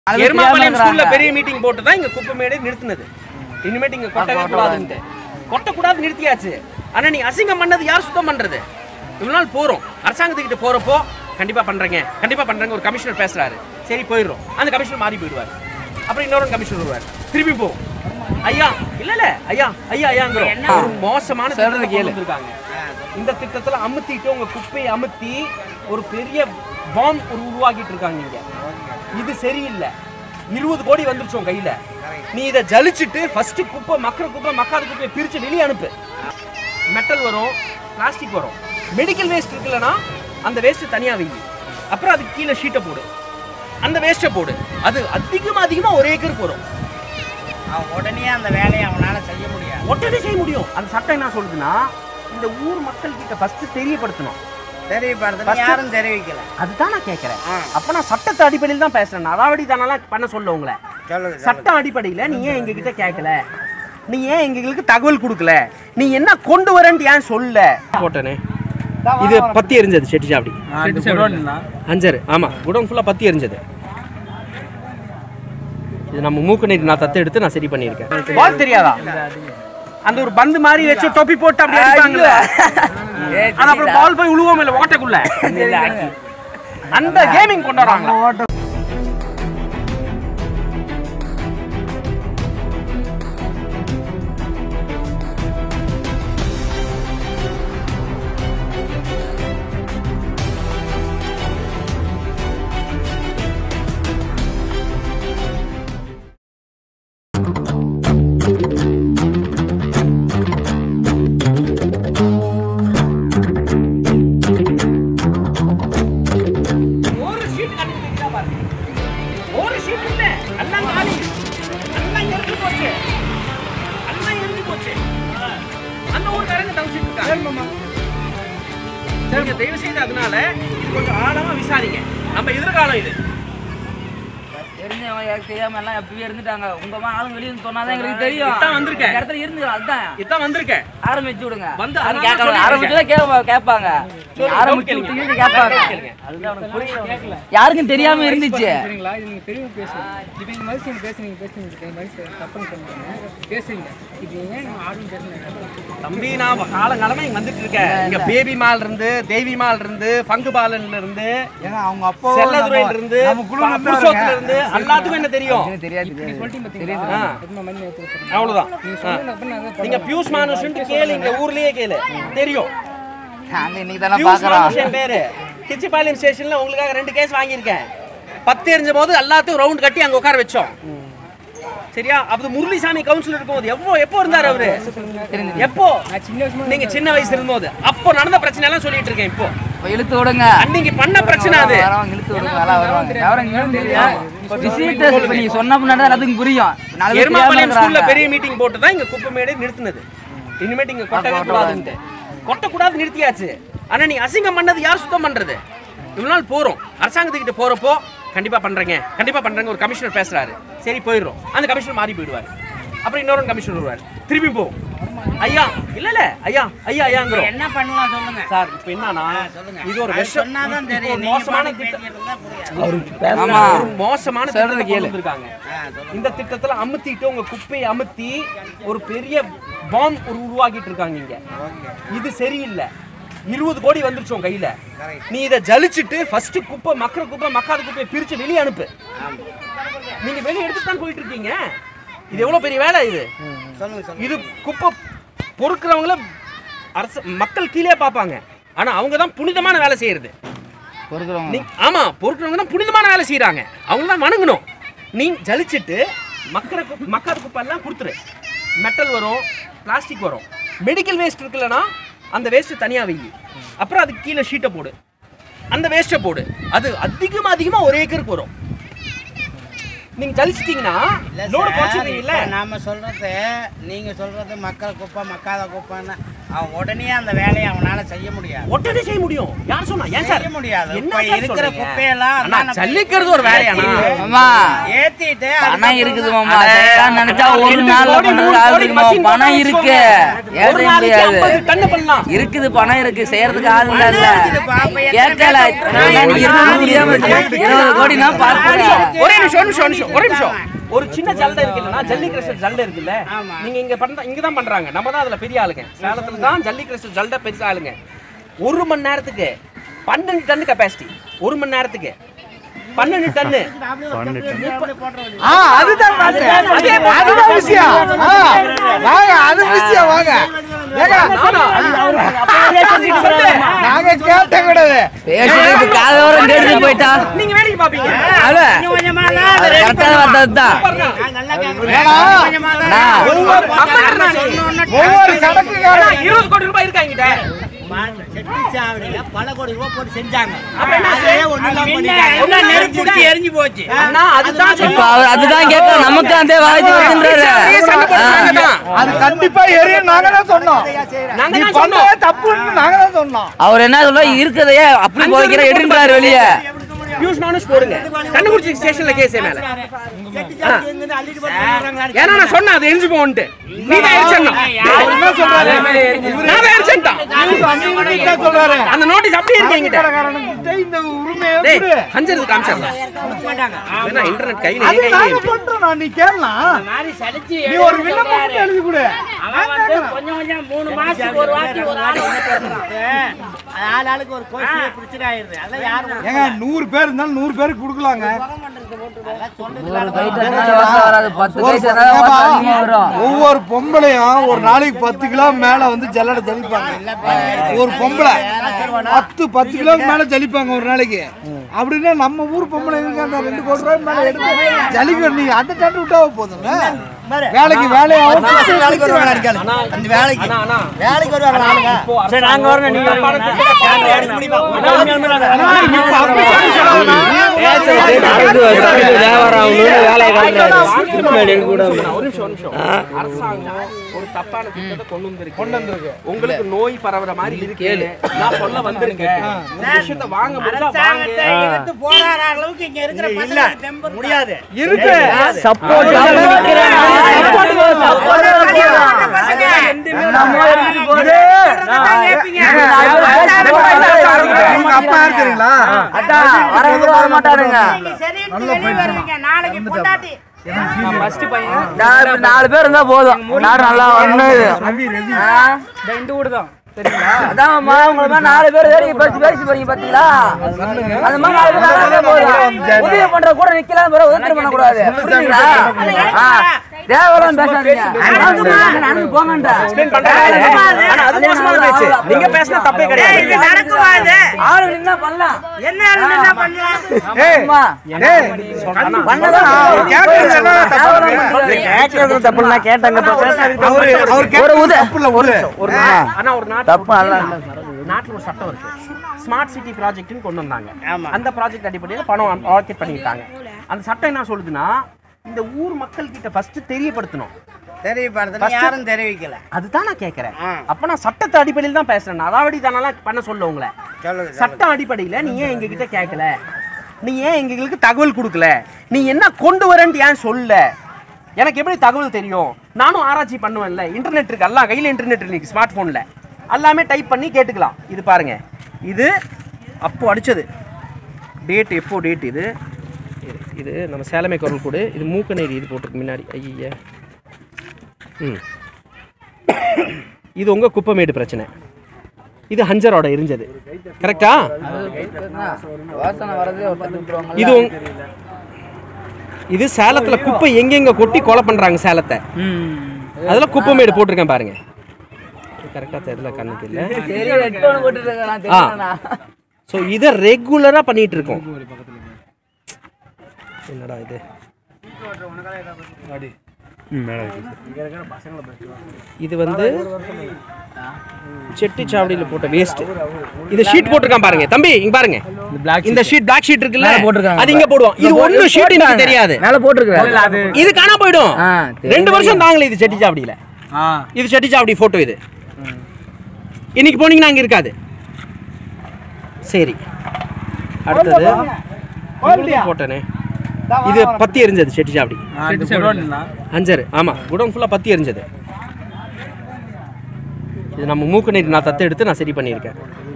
எருமாபாளையம் ஸ்கூல்ல பெரிய மீட்டிங் போட்டு தான் இங்க குப்பைமேடை நிறுத்தினது இனிமேட்டு இங்க கொட்டவே கூடாதுன்ட்டு கொட்டக்கூடாது நிறுத்தியாச்சு ஆனா நீ அசிங்கம் பண்ணது யார் சுத்தம் பண்றது இவ்வளவு நாள் போறோம் அரசாங்கத்துக்கிட்ட போறப்போ கண்டிப்பா பண்றேங்க கண்டிப்பா பண்றேங்க ஒரு கமிஷனர் பேசுறாரு சரி போயிடுறோம் அந்த கமிஷனர் மாறி போயிடுவார் அப்புறம் இன்னொரு கமிஷனர் வருவார் திருப்பி போவோம் ஐயா இல்ல இல்ல ஐயா ஐயா ஐயாங்கிறோம் ஒரு மோசமான திட்டத்தை கொண்டு வந்திருக்காங்க இந்த திட்டத்துல அமுத்திட்டு உங்க குப்பையை அமுத்தி ஒரு பெரிய பாம் ஒரு உருவாக்கிட்டு இருக்காங்க இங்க இது சரியில்லை இருபது கோடி வந்துருச்சோம் கையில நீ இதை ஜலிச்சுட்டு ஃபர்ஸ்ட் குப்பை மக்கிற குப்பை மக்காத குப்பையை பிரிச்சு வெளியே அனுப்பு மெட்டல் வரும் பிளாஸ்டிக் வரும் மெடிக்கல் வேஸ்ட் இருக்குல்லனா அந்த வேஸ்ட் தனியா வை அப்புறம் அதுக்கு கீழே ஷீட்டை போடு அந்த வேஸ்ட்டை போடு அது அதிகமா அதிகமா ஒரு ஏக்கருக்கு வரும் அவன் உடனே அந்த வேலையை அவனால செய்ய முடியாது உடனே செய்ய முடியும் அந்த சட்டம் என்ன சொல்லுதுன்னா இந்த ஊர் மக்கள் கிட்ட ஃபர்ஸ்ட் தெரியப்படுத்தணும் தெரியப்படுறது First- யாரும் தெரிவிக்கல அதுதான் நான் கேட்கறேன் ஆ. அப்ப நான் சட்டத்தை அடிப்படையில் தான் பேசுறேன் அடாவடி தானெல்லாம் பண்ண சொல்ல உங்களை சொல்லுங்க சொல்லுங்க. சட்டம் அடிப்படையில் நீ ஏன் எங்க கிட்ட கேட்கல நீ ஏன் எங்களுக்கு தகவல் கொடுக்கல நீ என்ன கொண்டு வரேன்ட்டு ஏன் சொல்ல போட்டனே இது பத்தி எரிஞ்சது செட்டி சாப்பிடி அஞ்சரு ஆமா குடோன் ஃபுல்லா பத்தி எரிஞ்சது இது நம்ம மூக்கு நீர் நான் தத்து எடுத்து நான் சரி பண்ணியிருக்கேன் பால் தெரியாதா அந்த ஒரு பந்து மாதிரி வச்சு தொப்பி போட்டு அப்படி அடிப்பாங்கல்ல ஆனா அப்புறம் பால் போய் உழுவோம் இல்ல ஓட்டக்குள்ள அந்த கேமிங் கொண்டு வராங்க ஒரு ஷீட் கட்டிட்டு பாருங்க ஒரு ஷீட் இல்ல எல்லாம் காலி எல்லாம் எரிஞ்சு போச்சு எல்லாம் எரிஞ்சு போச்சு அந்த ஊர்க்காரங்க தவிச்சிட்டு இருக்காங்க நீங்க தயவு செய்து அதனால இது கொஞ்சம் ஆழமா விசாரிங்க நம்ம எதிர்காலம் இது தெரிஞ்சவங்க எனக்கு தெரியாம எல்லாம் எப்பவே இருந்துட்டாங்க உங்க அம்மா ஆளுங்க வெளிய இருந்து சொன்னாதான் எங்களுக்கு தெரியும் இதான் வந்திருக்கேன். இந்த இடத்துல இருந்து அதுதான் இதான் வந்திருக்கேன் ஆரம்பிச்சு விடுங்க வந்து அது அதனால கேட்கணும் சொல்லிட்டு ஆரம்பிச்சுதான் கேட்பாங்க கேட்பாங்க சொல்லுங்க, ஆரம்பிச்சு கேளுங்க. விட்டீங்க கேட்பாங்க கேளுங்க. அதுதான் அவனுக்கு புரியல யாருக்கும் தெரியாம இருந்துச்சு சரிங்களா இது நீங்கள் தெரியும் பேசுங்க இப்போ இந்த மாதிரி நீங்கள் பேசுறீங்க பேசுறீங்க இந்த மாதிரி தப்புன்னு சொல்லுங்க பேசுறீங்க இது ஏன் நீங்கள் ஆடும் பேசுறீங்க தம்பி நான் காலங்காலமா இங்க வந்துட்டு இருக்கேன் இங்க பேபி மால் இருந்து தேவி மால் இருந்து பங்கு பாலன்ல இருந்து ஏங்க அவங்க அப்பா செல்லதுரையில இருந்து நம்ம குழு member புருஷோத்துல இருந்து எல்லாத்துக்கும் என்ன தெரியும் தெரியாது சொல்லிட்டீங்க பார்த்தீங்களா ஆ. எத்தனை மணி நேரத்தில் அவ்வளவுதான் நீங்கள் ஆ. சொன்னது அப்புறம் நான் அதை நீங்க பியூஸ் மானுஷன் கேளு இங்க ஊர்லயே கேளு தெரியும் நாங்க இன்னைக்கு தானே பியூஸ் பாக்குறோம் மானுஷன் பேரு கிச்சிபாளையம் ஸ்டேஷன்ல உங்களுக்காக ரெண்டு கேஸ் வாங்கியிருக்கேன் பத்து எரிஞ்ச போது எல்லாத்தையும் ரவுண்ட் கட்டி அங்க உட்கார வச்சோம் சரியா அப்போ முரளிசாமி கவுன்சிலர் இருக்கும்போது எவ்வளோ எப்போ இருந்தார் அவரு எப்போ நான் சின்ன வயசுல நீங்க சின்ன வயசு இருந்தபோது அப்போ நடந்த பிரச்சனை எல்லாம் சொல்லிட்டு இருக்கேன் இப்போ இப்ப இழுத்து விடுங்க அன்னைக்கு பண்ண பிரச்சனை அது வரவங்க இழுத்து விடுங்க எல்லாம் வருவாங்க யாரும் தெரியும் விசிட்டர்ஸ் இப்ப நீங்க சொன்ன முன்னாடி தான் எல்லாத்துக்கும் புரியும் நாலு பேர் தெரியாம எருமாபாளையம் ஸ்கூல்ல இருக்கிறாங்க. பெரிய மீட்டிங் போட்டு தான் இங்க குப்பைமேடை நிறுத்தினது இனிமேட்டு இங்க கொட்டவே கூடாதுன்ட்டு கொட்டக்கூடாது நிறுத்தியாச்சு ஆனா நீ அசிங்கம் பண்ணது யார் சுத்தம் பண்றது இவ்வளவு நாள் போறோம் அரசாங்கத்துக்கிட்ட போறப்போ கண்டிப்பா பண்றேங்க கண்டிப்பா பண்றேங்க ஒரு கமிஷனர் பேசுறாரு சரி போயிடுறோம் அந்த கமிஷனர் மாறி போயிடுவார் அப்புறம் இன்னொரு கமிஷனர் வருவார் திருப்பி போவோம் ஐயா இல்ல இல்ல ஐயா ஐயா ஐயாங்கிறோம் என்ன பண்ணலாம் சொல்லுங்க சார் இப்போ என்னன்னா சொல்லுங்க இது ஒரு அது விஷம் சொன்னாதான் இப்போ தெரியும் ஒரு நீங்க மோசமான பாட்டுக்கு திட்டம் பேசிட்டு இருந்தா புரியாது ஆமா. ஒரு மோசமான திட்டத்தை கொண்டு வந்திருக்காங்க ஆ, சொல்லுங்க. இந்த திட்டத்துல அமுத்திட்டு உங்க குப்பையை அமுத்தி ஒரு பெரிய பாம் ஒரு உருவாக்கிட்டு இருக்காங்க இங்க இது சரியில்லை இருபது கோடி வந்துருச்சோம் கையில நீ இதை ஜலிச்சுட்டு ஃபர்ஸ்ட் குப்பை மக்கிற குப்பை மக்காத குப்பையை பிரிச்சு வெளியே அனுப்பு நீங்க வெளியே எடுத்துட்டு தான் போயிட்டு இருக்கீங்க இது எவ்வளவு பெரிய வேலை இது சொல்லுங்க சொல்லுங்க இது குப்பை பொறுக்கிறவங்கள அரசு மக்கள் கீழே பார்ப்பாங்க ஆனா அவங்க தான் புனிதமான வேலை செய்யறது பொறுக்கிறவங்க நீ ஆமா பொறுக்கிறவங்க தான் புனிதமான வேலை செய்றாங்க அவங்க தான் வணங்கணும் நீ ஜலிச்சிட்டு மக்கிற குப்- மக்காத குப்பை எல்லாம் கொடுத்துரு மெட்டல் வரும் பிளாஸ்டிக் வரும் மெடிக்கல் வேஸ்ட் இருக்குல்லனா அந்த வேஸ்ட் தனியா வை அப்புறம் அதுக்கு கீழே ஷீட்டை போடு அந்த வேஸ்ட்டை போடு அது அதிகமா அதிகமா ஒரு ஏக்கருக்கு வரும் நீங்க ஜலிச்சிட்டீங்கன்னா இல்ல லோடு சார், குறைச்சிருக்கீங்கல்ல இப்ப நாம சொல்றது நீங்க சொல்றது மக்கள் குப்பை மக்காத குப்பைன்னு அவன் உடனே அந்த வேலையை அவனால செய்ய முடியாது உடனே செய்ய முடியும் யார் சொன்னா ஏன் சார் செய்ய முடியாது என்ன இப்ப சார் இருக்கிற சொல்றீங்க? குப்பையெல்லாம் அண்ணா, அண்ணா ஜல்லிக்கிறது ஒரு வேலையாண்ணா மாமா ஏத்திட்டு பணம் இருக்குது மாமா அட, செய்யலாம்னு நினைச்சா ஒரு ரெண்டு நாள்ல கோடி, மூணு பண்றதுக்கு ஆள் கோடி இருக்கு மாமா machine பணம் போட்டு இருக்கு வச்சுக்கோங்க. ஒரு ஏற்ற நாளைக்கு முடியாது 50 டன்னு பண்ணலாம் இருக்குது பணம் இருக்கு செய்யறதுக்கு ஆள் இல்ல இல்ல இருக்குதுப்பா, அப்ப எத்தனை கேட்கல பேர் ஆனா நீ இருக்க முடியாம இருக்கு. இருபது கோடி நான் பார்க்கிறேன் ஒரே நிமிஷம் ஒரு நிமிஷம் ஒரு நிமிஷம் ஒரு நிமிஷம் ஒரு சின்ன ஜல்டை இருக்குல்லனா ஜல்லி கிறிஸ்டல் ஜல்டை இருக்குல்ல ஆமா. நீங்க இங்க பண்ண இங்க தான் பண்றாங்க நம்ம தான் அதுல பெரிய ஆளுங்க சேலத்துல தான் ஜல்லி கிறிஸ்டல் ஜல்டை பெரிய ஆளுங்க ஒரு மணி நேரத்துக்கு பன்னெண்டு டன் கெப்பாசிட்டி ஒரு மணி நேரத்துக்கு பன்னெண்டு டன்னு ஆ அதுதான் பார்த்தேன். அதுதான் விஷயம் ஆ, வாங்க அது விஷயம் வாங்க ஏங்க, நானா? நாங்க கேட்ட கூடாது பேசுறது காதோரம் கேட்டு போயிட்டா நீங்க வேடிக்கை பாப்பீங்க அவ கொஞ்சம் கொஞ்சமா தான் அதை அது ready கரெக்டா பண்ணுவான். வந்ததுதான் நான் நல்லா கேட்கிறேன். ஏன்னா, கொஞ்சம் கொஞ்சமா தான் நான் ஒவ்வொரு அப்பா சொன்னோன்னே ஒவ்வொரு சடக்குக்காரன் அண்ணா, இருபது கோடி ரூபாய் இருக்கா என்கிட்ட செட்டி சாவடியில பல கோடி ரூபாய் போட்டு செஞ்சாங்க அப்ப என்ன அதே ஒண்ணும் இல்லாம பண்ணிட்டாங்க. எல்லாம் நெருப்பு பிடிச்சி எரிஞ்சு போச்சு அண்ணா அதுதான் இப்ப அவர் அதுதான் கேட்க நமக்கு அந்த வாய்ப்பு வருதுன்றாரு சண்டை போடுறாங்க தான். அது கண்டிப்பா எரியும் நாங்க தான் சொன்னோம் நாங்க நீ தான் சொன்னோம் பண்ணதே தப்புன்னு நாங்க தான் சொன்னோம் அவர் என்ன சொல்ல இருக்கதையே அப்படி போய்க்கிற எடுன்றாரு வெளியே பியூஷ் நானும் போடுங்க கண்டுபிடிச்சி ஸ்டேஷன்ல கேஸ் மேல செட்டி சாவடி எங்கிருந்து அள்ளிட்டு போய் போடுறாங்களான்னு ஏன்னா நான் சொன்னேன் அது எரிஞ்சு போன்ட்டு நீ தான் எரிச்சேன்னா அவர் என்ன சொல்றாரு நான் தான் எரிச்சேன்ட்டான் என்ன சொல்றாரு அந்த நோட்டீஸ் அப்படியே இருக்கு என்கிட்ட கடைக்காரனுக்கிட்ட இந்த உரிமையை டேய் கொடு. ஹஞ்சருக்கு காமிச்சிடலாம் ஏன்னா இன்டர்நெட் கையில அது என் கையில நாங்க இருக்கு. பண்றோம் நான், நீ கேளலாம் மாதிரி சலிச்சு நீ ஒரு விண்ணப்பம் மட்டும் எழுதி கொடு அவன் வந்து கொஞ்சம் கொஞ்சம் மூணு மாசத்துக்கு ஒரு வாட்டி ஒரு ஆள் அது ஆள் ஆளுக்கு ஒரு கோஷி பிரச்சனை ஆயிருது அதெல்லாம் யாரும் ஏங்க நூறு பேர் இருந்தாலும் நூறு பேருக்கு கொடுக்கலாங்க வராது பத்து பைசா ஏப்பா, அதிகமா வரும் ஒவ்வொரு பொம்பளையும் ஒரு நாளைக்கு பத்து கிலோ மேல வந்து ஜல்லடை ஜலிப்பாங்க ஒரு பொம்பளை பத்து பத்து கிலோ மேல ஜலிப்பாங்க ஒரு நாளைக்கு அப்படின்னா நம்ம ஊர் பொம்பளைங்களுக்கு அந்த ரெண்டு கோடி ரூபாய் மேல எடுத்து ஜலிக்க நீ அந்த டாட்டு விட்டா போதுங்க வேலைக்கு வேலையாகும் வேலைக்கு வருவாங்க அடிக்காது அந்த வேலைக்கு அண்ணா, அண்ணா, வேலைக்கு வருவாங்க ஆளுங்க இப்போ சரி நாங்க வரணும் நீங்க அரசாங்கம் ஒரு தப்பான திட்டத்தை கொண்டு வந்திருக்கு கொண்டு வந்திருக்கு உங்களுக்கு நோய் பரவுற மாதிரி இருக்கு நான் சொல்ல வந்திருக்கேன் இந்த விஷயத்தை வாங்க முடிஞ்சா அரசாங்கத்தை வாங்க எதிர்த்து போராடுற அளவுக்கு இங்க இருக்கிற பசங்க தெம்பு முடியாது இருக்கு உங்க அப்பா இருக்கிறீங்களா அதான் வரவங்க வர மாட்டாருங்க நாளைக்கு பொண்டாட்டி நான் இப்ப நாலு பேர் இருந்தா போதும் நாடு நல்லா ஒண்ணு இந்த வீடு தான் அதான் அம்மா உங்களை மாதிரி நாலு பேர் ஏறி பேசி பேசி போறீங்க பாத்தீங்களா அந்த மாதிரி நாலு பேர் நல்லா இருந்தா போதும் உதவி பண்ற கூட நிக்கலாம் பிறகு உதவி பண்ண கூடாது புரியுதுங்களா ஆ, தேவையில்லாம பேசாதீங்க நடந்து போங்க, நடந்து போங்கன்டா. ஆனா அது மோசமான பேச்சு நீங்க பேசினா தப்பே கிடையாது நடக்குமா இது ஆளுங்க நின்னா பண்ணலாம் என்ன என்ன பண்ணலாம் அம்மா, ஏய் பண்ணதான் கேட்கறது என்ன தப்பா கேட்கறது தப்புனா கேட்டாங்க அவரு அவர் ஒரு உத தப்புல ஒரு ஒரு நா- ஆனா ஒரு நாட்டு தப்பு அல்ல. நாட்டுல ஒரு சட்டம் இருக்கு ஸ்மார்ட் சிட்டி ப்ராஜெக்ட்னு கொண்டு வந்தாங்க ஆமா. அந்த ப்ராஜெக்ட் அடிப்படையில் பணம் ஆலோகேட் பண்ணியிருக்காங்க அந்த சட்டம் என்ன சொல்லுதுன்னா இந்த ஊர் மக்கள் கிட்ட ஃபர்ஸ்ட் தெரியப்படுத்தணும் தெரியப்படுத்தல யாரும் தெரிவிக்கல அதுதான் நான் கேட்கறேன் ஆ. அப்ப நான் சட்டத்தை அடிப்படையில் தான் பேசுறேன் அதாவது தானெல்லாம் பண்ண சொல்ல உங்களை சொல்லுங்க சட்டம் அடிப்படையில் நீ ஏன் எங்க கிட்ட கேட்கல நீ ஏன் எங்களுக்கு தகவல் கொடுக்கல நீ என்ன கொண்டு வரேன்ட்டு ஏன் சொல்ல எனக்கு எப்படி தகவல் தெரியும் நானும் ஆராய்ச்சி பண்ணுவேன்ல இன்டர்நெட் இருக்கு எல்லாம் கையில் இன்டர்நெட் இருக்கு ஸ்மார்ட் ஃபோனில் எல்லாமே டைப் பண்ணி கேட்டுக்கலாம் இது பாருங்க இது அப்போ அடிச்சது டேட் எப்போ டேட் இது இது- இது நம்ம சேலமே குரல் கூடு இது மூக்கநேரி இது போட்டிருக்கு முன்னாடி ஐய ம் இது உங்கள் குப்பைமேடு பிரச்சனை இது ஹஞ்சரோட எரிஞ்சது கரெக்டா வாசனை வரதே ஒரு பத்து விட்டுருவாங்க இது உங்க- இது சேலத்துல குப்பை எங்கெங்க கொட்டி கொலை பண்றாங்க சேலத்தை அதுல குப்பைமேடு போட்டிருக்கேன் பாருங்க கரெக்டா தெரியல கண்ணுக்கு இல்ல சரி ஹெட்ஃபோன் போட்டுட்டு இருக்கேன் ஆ தெரியலண்ணா ஸோ இதை ரெகுலரா பண்ணிட்டு இருக்கோம் என்னடா இது இது வந்து செட்டிச்சாவடியில் போட்ட வேஸ்ட் இது ஷீட் போட்டிருக்கான் பாருங்க தம்பி இங்க பாருங்க இந்த ஷீட் பிளாக் ஷீட் இருக்குல்ல போட்டிருக்காங்க. அது இங்க போடுவோம் இது ஒண்ணு ஷீட் எனக்கு தெரியாது மேல போட்டுருக்கேன் இது காணாம போயிடும் ஆ, ரெண்டு வருஷம் தாங்களே இது செட்டிச்சாவடியில இது செட்டிச்சாவடி போட்டோ இது இன்னைக்கு போனீங்கன்னா அங்கே இருக்காது சரி அடுத்தது இங்கேயும் போட்டேனே இது பத்தி எரிஞ்சது செட்டி சாப்பிடி அஞ்சரு ஆமாம் குடோன் ஃபுல்லாக பத்தி எரிஞ்சது இது நம்ம மூக்கு நீர் நான் தத்து எடுத்து நான் சரி பண்ணியிருக்கேன்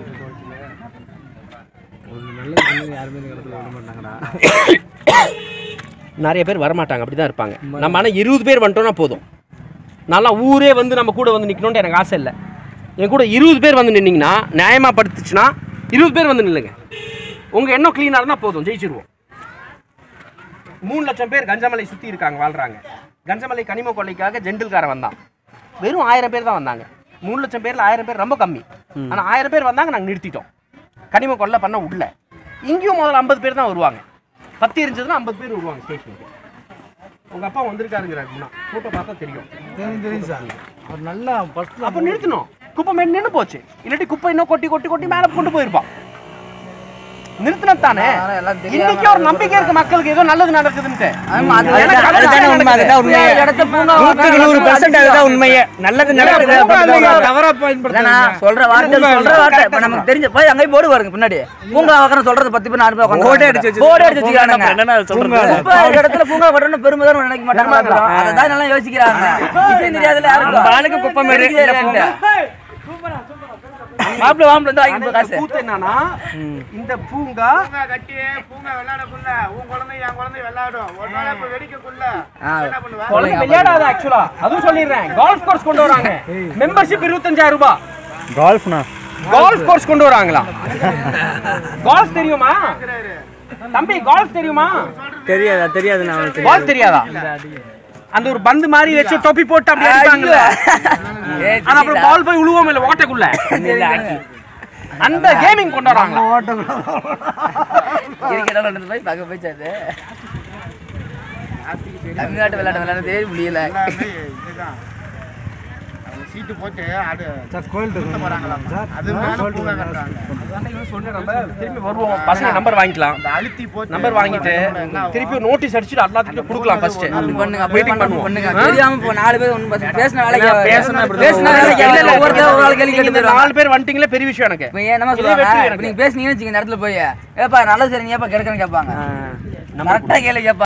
நிறைய பேர் வரமாட்டாங்க அப்படி தான் இருப்பாங்க நம்ம ஆனால் இருபது பேர் வந்துட்டோம்னா போதும் நல்லா ஊரே வந்து நம்ம கூட வந்து நிற்கணுன்ட்டு எனக்கு ஆசை இல்லை என் கூட இருபது பேர் வந்து நின்னீங்கன்னா நியாயமாக படுத்துச்சுன்னா இருபது பேர் வந்து நில்லுங்க உங்கள் எண்ணம் க்ளீனாக இருந்தால் போதும் ஜெயிச்சிருவோம் மூணு லட்சம் பேர் கஞ்சமலை சுற்றி இருக்காங்க வாழ்கிறாங்க கஞ்சமலை கனிம கொள்ளைக்காக ஜெண்டில்காரன் வந்தான் வெறும் ஆயிரம் பேர் தான் வந்தாங்க மூணு லட்சம் பேரில் ஆயிரம் பேர் ரொம்ப கம்மி ஆனால் ஆயிரம் பேர் வந்தாங்க நாங்கள் நிறுத்திட்டோம் கனிம கொள்ளை பண்ண உள்ள இங்கேயும் முதல்ல ஐம்பது பேர் தான் வருவாங்க பத்து இருந்ததுன்னா ஐம்பது பேர் வருவாங்க ஸ்டேஷனுக்கு உங்கள் அப்பா வந்திருக்காருங்கிறாரு முன்னா ஃபோட்டோ பார்த்தா தெரியும் தெரியும் தெரியும் சார் அவர் நல்லா ஃபர்ஸ்ட் அப்போ நிறுத்தணும் குப்பை மேடு நின்று போச்சு இல்லாட்டி குப்பை இன்னும் கொட்டி கொட்டி கொட்டி மேலே கொண்டு போயிருப்பான் நிறுத்தினது தானே ஆனா எல்லாம் தெரியாம இன்னைக்கு ஒரு நம்பிக்கை இருக்கு மக்களுக்கு ஏதோ நல்லது நடக்குதுன்ட்டு ஆமா, அது எனக்கு அதுதானே அதுதானே உண்மை, நடக்குது. அதுதான் உண்மையே. இடத்த பூங்கா நூற்றுக்கு நூறு பெர்சன்ட் அதுதான் உண்மையே நல்லது நடக்குது தவறா இல்லண்ணா, சொல்ற வார்த்தை சொல்ற வார்த்தை இப்ப நமக்கு தெரிஞ்ச போய் அங்கேயும் போர்டு பாருங்க பின்னாடி பூங்கா வைக்கணும் சொல்றது பத்து பேர் நாலு பேர் உட்கார்ந்து போர்டே அடிச்சு வச்சு போர்டு அடிச்சு வச்சுக்கிறானுங்க என்னன்னா சொல்றது குப்பை இருக்கிற இடத்துல பூங்கா கட்டணும் பெருமை தான் நினைக்க மாட்டாங்க அதான் நல்லா யோசிக்கிறாங்க விஷயம் தெரியாதுல யாருக்கும் நம்ம ஆளுக்கு குப்பை மேடு, தெரியுது இல்ல பூங்கா. மாப்பிள்ளை வாம்பிள்ள இருந்து வாங்கிட்டு போ காசு கூத்து என்னன்னா இந்த பூங்கா கட்டி பூங்கா விளையாடக்குள்ள உன் குழந்தை என் குழந்தை விளையாடும் ஒரு நாள் இப்ப வெடிக்கக்குள்ள ஆ, என்ன பண்ணுவ குழந்தை விளையாடாத ஆக்சுவலா அதுவும் சொல்லிடுறேன் கால்ஃப் கோர்ஸ் கொண்டு வராங்க மெம்பர்ஷிப் இருபத்தஞ்சாயிரம் ரூபாய் கால்ஃப்னா கால்ஃப் கோர்ஸ் கொண்டு வராங்களா கால்ஃப் தெரியுமா தம்பி கால்ஃப் தெரியுமா தெரியாதா தெரியாது நான் கால்ஃப் தெரியாதா அந்த ஒரு பந்து மாதிரி வச்சு தொப்பி போட்டு அப்படி அடிப்பாங்கல்ல ஏய், ஆனா அப்புறம் பால் போய் உழுவோம் இல்ல ஓட்டக்குள்ள அந்த கேமிங் கொண்டு வராங்களா இருக்கிற இடம் ரெண்டு போய் பார்க்க போயிச்சு அது தமிழ்நாட்டு விளையாட்டு விளையாடுறதே முடியல இதுதான் அவங்க சீட்டு போட்டு ஆடு சார் கோயில் இருக்கு போறாங்களாம் அது மேல பூங்கா கட்டுறாங்க திருப்பி வருவோம் பசங்க நம்பர் வாங்கிக்கலாம் அந்த அழுத்தி போட்டு நம்பர் வாங்கிட்டு திருப்பி ஒரு நோட்டீஸ் அடிச்சுட்டு எல்லாத்துக்கும் கொடுக்கலாம் ஃபர்ஸ்ட் அப்படி பண்ணுங்க அப்படி மீட்டிங் பண்ணுங்க பண்ணுவோம் பண்ணுங்க தெரியாம இப்போ நாலு பேர் ஒன்று பசங்க பேசின வேலைக்கு பேசுனா இப்படி பேசின வேலைக்கு இல்ல, இல்ல, ஒவ்வொருத்தர் ஒரு ஆள் கேள்வி நீங்க கேட்டு இந்த போயிடுவாங்க. நாலு பேர் வந்துட்டீங்களே பெரிய விஷயம் எனக்கு இப்போ ஏன் என்ன இதே சொல்லுவாங்க வெற்றி இப்போ எனக்கு. நீங்க பேசுனீங்கன்னு வச்சுங்க இந்த இடத்துல போய் ஏப்பா நல்லது சரி நீ ஏப்பா கிடைக்கணும் கேட்பாங்க கரெக்டாக கேள்வி கேட்பாங்க